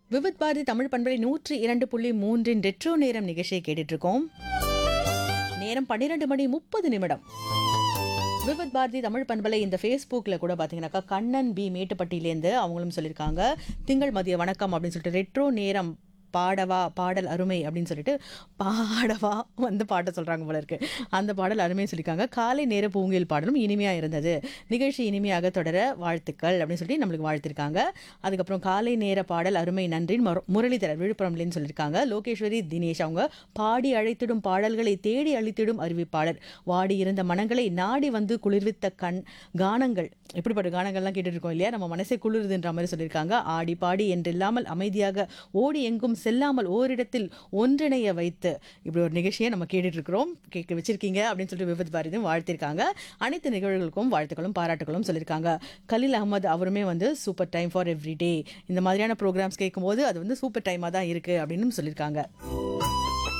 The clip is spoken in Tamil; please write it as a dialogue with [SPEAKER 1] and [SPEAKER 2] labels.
[SPEAKER 1] விவித் பாரதி தமிழ் பண்பலை நூற்றி இரண்டு புள்ளி மூன்றின் ரெட்ரோ நேரம் நிகழ்ச்சியை கேட்டுட்டு இருக்கோம் நேரம் பன்னிரெண்டு மணி முப்பது நிமிடம் விவித் பாரதி தமிழ் பண்பலை இந்த ஃபேஸ்புக்கில் கூட பார்த்தீங்கன்னாக்கா கண்ணன் பி மேட்டுப்பட்டியிலேருந்து அவங்களும் சொல்லியிருக்காங்க திங்கள் மதிய வணக்கம் அப்படின்னு சொல்லிட்டு ரெட்ரோ நேரம் பாடவா பாடல் அருமை அப்படின்னு சொல்லிட்டு பாடவா வந்து பாட்ட சொல்கிறாங்க போல இருக்கு அந்த பாடல் அருமையை சொல்லியிருக்காங்க காலை நேர பூங்கியல் பாடலும் இனிமையாக இருந்தது நிகழ்ச்சி இனிமையாக தொடர வாழ்த்துக்கள் அப்படின்னு சொல்லி நம்மளுக்கு வாழ்த்திருக்காங்க அதுக்கப்புறம் காலை நேர பாடல் அருமை நன்றின்னு மரு- முரளிதரர் விழுப்புரம்லேன்னு சொல்லியிருக்காங்க லோகேஸ்வரி தினேஷ் அவங்க பாடி அழைத்திடும் பாடல்களை தேடி அழித்திடும் அறிவிப்பாளர் வாடி இருந்த மனங்களை நாடி வந்து குளிர்வித்த கண் கானங்கள் எப்படிப்பட்ட கானங்கள்லாம் கேட்டுட்டு இருக்கோம் இல்லையா நம்ம மனசை குளிருதுன்ற மாதிரி சொல்லியிருக்காங்க ஆடி பாடி என்றில்லாமல் அமைதியாக ஓடி எங்கும் செல்லாமல் ஓரிடத்தில் ஒன்றிணைய வைத்து இப்படி ஒரு நிகழ்ச்சியை நம்ம கேட்டுட்டு இருக்கிறோம் கேட்க வச்சிருக்கீங்க அப்படின்னு சொல்லிட்டு விபத் பாரதியும் வாழ்த்திருக்காங்க அனைத்து நிகழ்வுகளுக்கும் வாழ்த்துக்களும் பாராட்டுகளும் சொல்லியிருக்காங்க கலீல் அகமது அவருமே வந்து super time for every day இந்த மாதிரியான ப்ரோக்ராம்ஸ் கேட்கும்போது அது வந்து சூப்பர் டைமாக தான் இருக்குது அப்படின்னு சொல்லியிருக்காங்க